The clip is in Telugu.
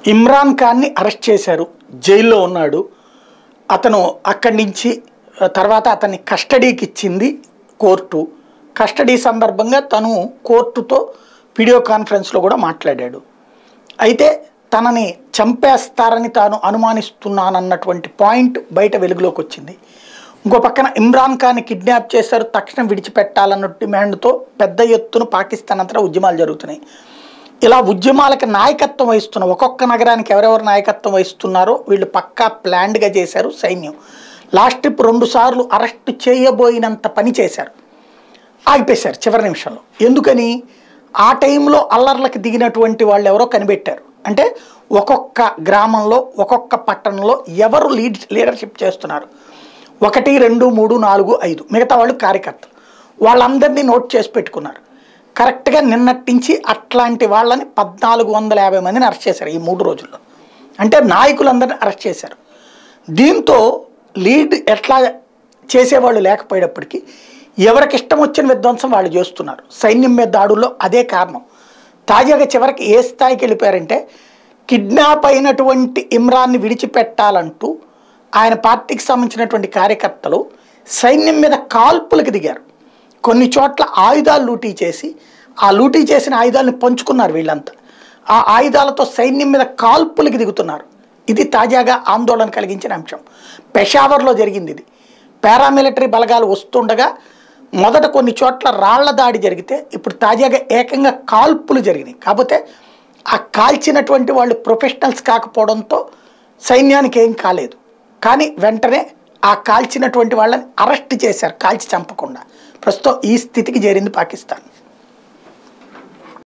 ఇమ్రాన్ ఖాన్ని అరెస్ట్ చేశారు జైల్లో ఉన్నాడు అతను అక్కడి నుంచి ఆ, తర్వాత అతన్ని కస్టడీకి ఇచ్చింది కోర్టు కస్టడీ సందర్భంగా తను కోర్టుతో వీడియో కాన్ఫరెన్స్లో కూడా మాట్లాడాడు అయితే తనని చంపేస్తారని తాను అనుమానిస్తున్నానన్నటువంటి పాయింట్ బయట వెలుగులోకి వచ్చింది ఇంకో పక్కన ఇమ్రాన్ ఖాన్ కిడ్నాప్ చేశారు తక్షణం విడిచిపెట్టాలన్న డిమాండ్తో పెద్ద ఎత్తున పాకిస్తాన్ అంతటా ఉద్యమాలు జరుగుతున్నాయి ఇలా ఉద్యమాలకు నాయకత్వం వహిస్తున్న ఒక్కొక్క నగరానికి ఎవరెవరు నాయకత్వం వహిస్తున్నారో వీళ్ళు పక్కా ప్లాన్డ్గా చేశారు సైన్యం లాస్ట్ ట్రిప్ రెండు సార్లు అరెస్ట్ చేయబోయినంత పని చేశారు ఆగిపేశారు చివరి నిమిషంలో ఎందుకని ఆ టైంలో అల్లర్లకు దిగినటువంటి వాళ్ళు ఎవరో కనిపెట్టారు అంటే ఒక్కొక్క గ్రామంలో ఒక్కొక్క పట్టణంలో ఎవరు లీడ్ లీడర్షిప్ చేస్తున్నారు ఒకటి రెండు మూడు నాలుగు ఐదు మిగతా వాళ్ళు కార్యకర్తలు వాళ్ళందరినీ నోట్ చేసి పెట్టుకున్నారు కరెక్ట్గా నిన్నటి నుంచి అట్లాంటి వాళ్ళని పద్నాలుగు వందల యాభై మందిని అరెస్ట్ చేశారు ఈ మూడు రోజుల్లో అంటే నాయకులందరినీ అరెస్ట్ చేశారు దీంతో లీడ్ ఎట్లా చేసేవాళ్ళు లేకపోయేటప్పటికీ ఎవరికి ఇష్టం వచ్చిన విధ్వంసం వాళ్ళు చేస్తున్నారు సైన్యం మీద దాడుల్లో అదే కారణం తాజాగా చివరికి ఏ స్థాయికి వెళ్ళిపోయారంటే కిడ్నాప్ అయినటువంటి ఇమ్రాన్ని విడిచిపెట్టాలంటూ ఆయన పార్టీకి సంబంధించినటువంటి కార్యకర్తలు సైన్యం మీద కాల్పులకు దిగారు కొన్ని చోట్ల ఆయుధాలు లూటీ చేసి ఆ లూటీ చేసిన ఆయుధాలను పంచుకున్నారు వీళ్ళంతా ఆ ఆయుధాలతో సైన్యం మీద కాల్పులకు దిగుతున్నారు ఇది తాజాగా ఆందోళన కలిగించిన అంశం పెషావర్లో జరిగింది ఇది పారామిలిటరీ బలగాలు వస్తుండగా మొదట కొన్ని చోట్ల రాళ్ల దాడి జరిగితే ఇప్పుడు తాజాగా ఏకంగా కాల్పులు జరిగినాయి కాకపోతే ఆ కాల్చినటువంటి వాళ్ళు ప్రొఫెషనల్స్ కాకపోవడంతో సైన్యానికి ఏం కాలేదు కానీ వెంటనే ఆ కాల్చినటువంటి వాళ్ళని అరెస్ట్ చేశారు కాల్చి చంపకుండా ప్రస్తుతం ఈ స్థితికి చేరింది పాకిస్తాన్